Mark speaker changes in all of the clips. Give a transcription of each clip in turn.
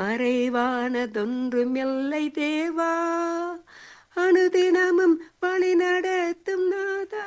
Speaker 1: மறைவானதொன்றும் இல்லை தேவா அனுதினமும் வழி நடத்தும் நாதா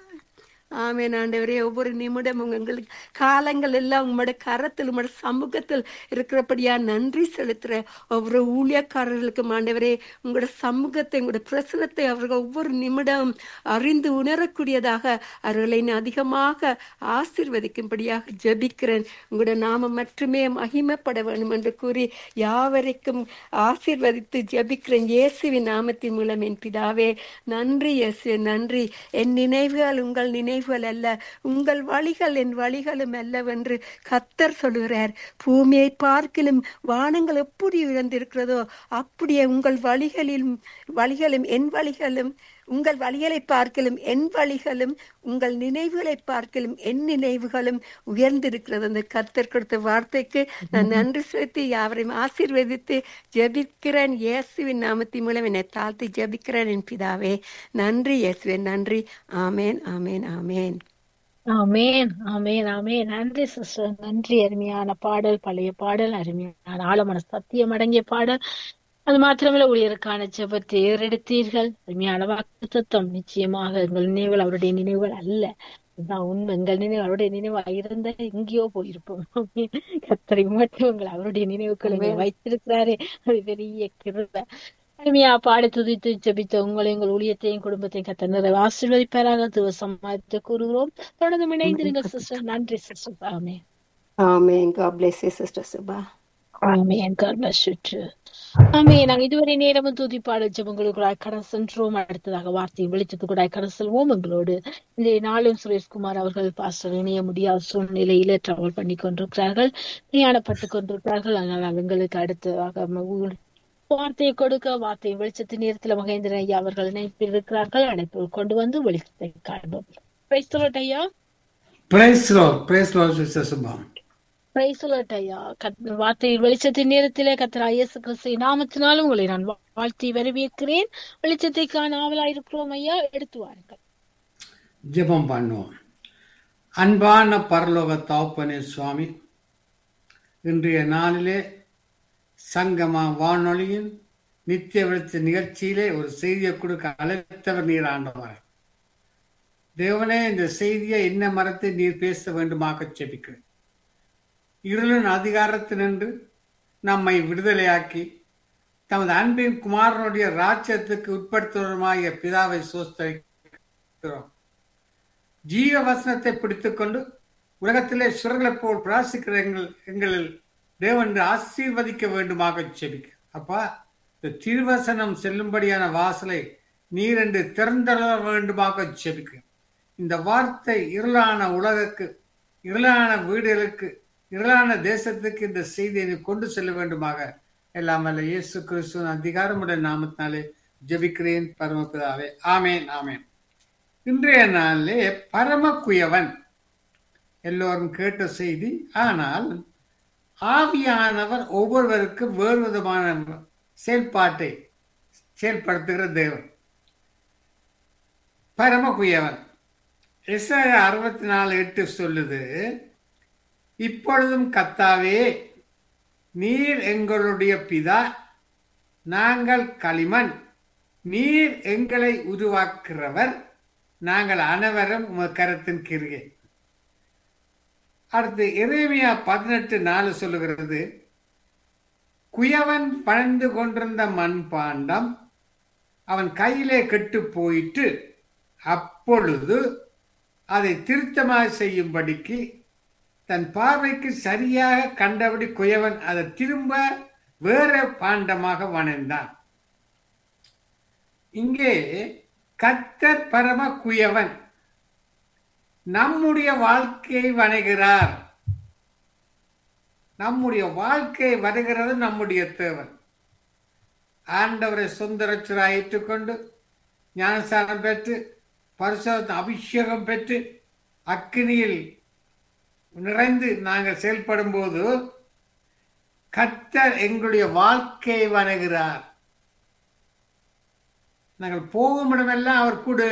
Speaker 1: ஆமேன் ஆண்டவரே ஒவ்வொரு நிமிடமும் எங்களுக்கு காலங்கள் எல்லாம் உங்களோட கரத்தில் உங்களோட சமூகத்தில் இருக்கிறபடியா நன்றி செலுத்துற ஒவ்வொரு ஊழியக்காரர்களுக்கும் ஆண்டவரே உங்களோட சமூகத்தை உங்களோட பிரசனத்தை அவர்கள் ஒவ்வொரு நிமிடம் அறிந்து உணரக்கூடியதாக அவர்களை இன்னும் அதிகமாக ஆசிர்வதிக்கும்படியாக ஜெபிக்கிறேன் உங்களோட நாமம் மட்டுமே மகிமைப்பட வேண்டும் என்று கூறி யாவரைக்கும் ஆசீர்வதித்து ஜெபிக்கிறேன் இயேசுவின் நாமத்தின் மூலம் என் பிதாவே நன்றி இயேசு நன்றி என் நினைவுகள் உங்கள் நினைவுகள் அல்ல உங்கள் வழிகள் என் வழிகளும் அல்லவென்று கத்தர் சொல்லுகிறார் பூமியை பார்க்கிலும் வானங்கள் எப்படி உயர்ந்திருக்கிறதோ அப்படியே உங்கள் வழிகளிலும் வழிகளும் என் வழிகளும் உங்கள் வழிகளை பார்க்கலும் என் வழிகளும் உங்கள் நினைவுகளை பார்க்கலும் என் நினைவுகளும் உயர்ந்திருக்கிறது அந்த கத்தர் கொடுத்த வார்த்தைக்கு நான் நன்றி செலுத்தி யாவரையும் ஆசீர்வதித்து ஜெபிக்கிறேன் இயேசுவின் நாமத்தின் மூலம் என்னை தாழ்த்தி ஜெபிக்கிறேன் என் பிதாவே நன்றி இயேசுவே நன்றி ஆமேன் ஆமேன் ஆமேன்
Speaker 2: ஆமேன் ஆமேன் ஆமேன் நன்றி சிஸ்டர் நன்றி அருமையான பாடல் பழைய பாடல் அருமையான ஆழமான சத்தியம் அடங்கிய பாடல் அது மாத்திரமல்ல ஊழியருக்கான ஜெபத்தை ஏறெடுத்தீர்கள் அருமையான வாக்கு தத்துவம் நிச்சயமாக எங்கள் நினைவுகள் அவருடைய நினைவுகள் அல்ல இதுதான் உண்மை எங்கள் நினைவு அவருடைய நினைவா இருந்த எங்கேயோ போயிருப்போம் கத்தரை மட்டும் உங்கள் அவருடைய நினைவுகளை
Speaker 1: ஆமென்.
Speaker 2: வைத்திருக்கிறாரே அது பெரிய கிருபை அருமையா பாடி துதித்து ஜெபித்த உங்களை உங்கள் ஊழியத்தையும் குடும்பத்தையும் கத்த நிறைவு ஆசீர்வதிப்பாராக துவ சமாளித்து கூறுகிறோம் தொடர்ந்து இணைந்திருங்கள் சிஸ்டர் நன்றி சிஸ்டர் ஆமே
Speaker 1: ஆமேன் God bless you sister Subha
Speaker 2: amen God bless you too. ஆமே நாங்க இதுவரை நேரமும் துதி பாட ஜெபங்களுக்குள்ளாய் கடந்து சென்றோம் அடுத்ததாக வார்த்தையை வெளிச்சத்துக்குள்ளாய் கடந்து செல்வோம் எங்களோடு இந்த நாளும் சுரேஷ்குமார் அவர்கள் பாஸ்டர் இணைய முடியாத சூழ்நிலையில டிராவல் பண்ணி கொண்டிருக்கிறார்கள் பிரயாணப்பட்டு கொண்டிருக்கிறார்கள் அதனால் எங்களுக்கு அடுத்ததாக ம- வார்த்தையை கொடுக்க வார்த்தையை வெளிச்சத்தின் நேரத்தில் மகேந்திரன் ஐயா அவர்கள் இணைப்பில் இருக்கிறார்கள் அழைப்பில் கொண்டு வந்து வெளிச்சத்தை காண்போம் Praise the Lord ஐயா
Speaker 3: praise Lord praise Lord sister Subha
Speaker 2: Praise the Lord ஐயா கத்- வார்த்தையின் வெளிச்சத்தின் நேரத்திலே கத்தரா இயேசு கிறிஸ்து நாமத்தினாலும் உங்களை நான் வா- வாழ்த்தி வரவேற்கிறேன் வெளிச்சத்தை காண ஆவலாயிருக்கிறோம் ஐயா எடுத்து வாருங்கள்
Speaker 3: ஜெபம் பண்ணுவோம் அன்பான பரலோக தாப்பனே சுவாமி இன்றைய நாளிலே சங்கமா வானொலியின் நித்திய வெளிச்ச நிகழ்ச்சியிலே ஒரு செய்தியை கொடுக்க அழைத்தவர் நீர் ஆண்டவர் தேவனே இந்த செய்தியை என்ன மரத்தை நீர் பேச வேண்டுமாக செபிக்கிறேன் இருளின் அதிகாரத்தினின்று நம்மை விடுதலையாக்கி தமது அன்பின் குமாரனுடைய ராஜ்யத்துக்கு உட்படுத்துவதுமாகிய பிதாவை சோஸ்தரிக்கிறோம் ஜீவ வசனத்தை பிடித்துக்கொண்டு உலகத்திலே சுரங்களைப் போல் பிராசிக்கிற எங்கள் எங்களில் தேவன் ஆசீர்வதிக்க வேண்டுமாக செபிக்க அப்பா இந்த திருவசனம் செல்லும்படியான வாசலை நீர் என்று திறந்தள வேண்டுமாக செபிக்க இந்த வார்த்தை இருளான உலகுக்கு இருளான வீடுகளுக்கு இருளான தேசத்துக்கு இந்த செய்தியை நீ கொண்டு செல்ல வேண்டுமாக எல்லாம் அல்ல இயேசு கிறிஸ்துவின் அதிகாரமுடைய நாமத்தினாலே ஜெபிக்கிறேன் பரமபிதாவே ஆமேன் ஆமேன் இன்றைய நாளிலே பரம குயவன் எல்லோரும் கேட்ட செய்தி ஆனால் ஆவியானவர் ஒவ்வொருவருக்கும் வேறு விதமான செயல்பாட்டை செயல்படுத்துகிற தேவன் பரம குயவன் எஸ்ஐயா அறுபத்தி நாலு எட்டு சொல்லுது இப்பொழுதும் கத்தாவே நீர் எங்களுடைய பிதா நாங்கள் களிமண் நீர் எங்களை உருவாக்குறவர் நாங்கள் அனைவரும் உமது கரத்தின் கிருகை அடுத்து எரேமியா பதினெட்டு நாலு சொல்லுகிறது குயவன் பணிந்து கொண்டிருந்த மண்பாண்டம் அவன் கையிலே கெட்டு போயிட்டு அப்பொழுது அதை திருத்தமாக செய்யும்படிக்கு தன் பார்வைக்கு சரியாக கண்டபடி குயவன் அதை திரும்ப வேற பாண்டமாக வணைந்தான் இங்கே கத்தர் பரம குயவன் நம்முடைய வாழ்க்கையை வணைகிறார் நம்முடைய வாழ்க்கையை வருகிறது நம்முடைய தேவன் ஆண்டவரை சொந்த ரட்சராய் ஏற்றுக்கொண்டு ஞானஸ்தானம் பெற்று பரிசுத்த அபிஷேகம் பெற்று அக்கினியில் நிறைந்து நாங்கள் செயல்படும் போது கத்தர் எங்களுடைய வாழ்க்கையை வணங்குகிறார் நாங்கள் போகும் இடமெல்லாம் அவர் கூட